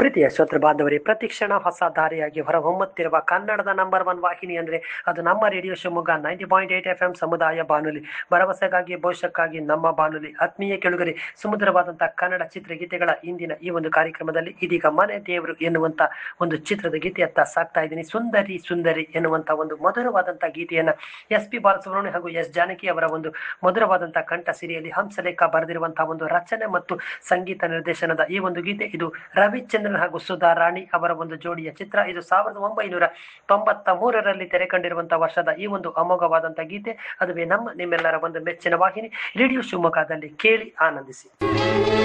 ಪ್ರೀತಿಯ ಶ್ರೋತೃ ಬಾಂಧವರೇ ಪ್ರತಿಕ್ಷಣ ಹೊಸ ದಾರಿಯಾಗಿ ಹೊರಹೊಮ್ಮುತ್ತಿರುವ ಕನ್ನಡದ ನಂಬರ್ ಒನ್ ವಾಹಿನಿ ಅಂದರೆ ಅದು ನಮ್ಮ radio Shivamogga ninety point eight F M ಸಮುದಾಯ ಬಾನುಲಿ ಭರವಸೆಗಾಗಿ ಭವಿಷ್ಯಕ್ಕಾಗಿ ನಮ್ಮ ಬಾನುಲಿ ಆತ್ಮೀಯ ಕೆಳುಗರೆ ಸುಮಧುರವಾದಂತಹ ಕನ್ನಡ ಚಿತ್ರಗೀತೆಗಳ ಇಂದಿನ ಈ ಒಂದು ಕಾರ್ಯಕ್ರಮದಲ್ಲಿ ಇದೀಗ ಮನೆ ದೇವರು ಎನ್ನುವಂತ ಒಂದು ಚಿತ್ರದ ಗೀತೆಯತ್ತ ಸಾಕ್ತಾ ಇದ್ದೀನಿ ಸುಂದರಿ ಸುಂದರಿ ಎನ್ನುವಂತ ಒಂದು ಮಧುರವಾದಂತಹ ಗೀತೆಯನ್ನ ಎಸ್ ಪಿ ಬಾಲಸುಬ್ರಹ್ಮಣ್ಯ ಹಾಗೂ ಎಸ್ ಜಾನಕಿ ಅವರ ಒಂದು ಮಧುರವಾದಂತಹ ಕಂಠ ಸಿರಿಯಲ್ಲಿ ಹಂಸಲೇಖ ಬರೆದಿರುವಂತಹ ಒಂದು ರಚನೆ ಮತ್ತು ಸಂಗೀತ ನಿರ್ದೇಶನದ ಈ ಒಂದು ಗೀತೆ ಇದು ರವಿಚಂದ್ರನ್ ಹಾಗೂ ಸುಧಾ ರಾಣಿ ಅವರ ಒಂದು ಜೋಡಿಯ ಚಿತ್ರ ಇದು ಸಾವಿರದ ಒಂಬೈನೂರ ತೊಂಬತ್ತ ಮೂರರಲ್ಲಿ ತೆರೆ ಕಂಡಿರುವಂತಹ ವರ್ಷದ ಈ ಒಂದು ಅಮೋಘವಾದಂತಹ ಗೀತೆ ಅದುವೇ ನಮ್ಮ ನಿಮ್ಮೆಲ್ಲರ ಒಂದು ಮೆಚ್ಚಿನ ವಾಹಿನಿ ರೇಡಿಯೋ ಶಿವಮೊಗ್ಗದಲ್ಲಿ ಕೇಳಿ ಆನಂದಿಸಿ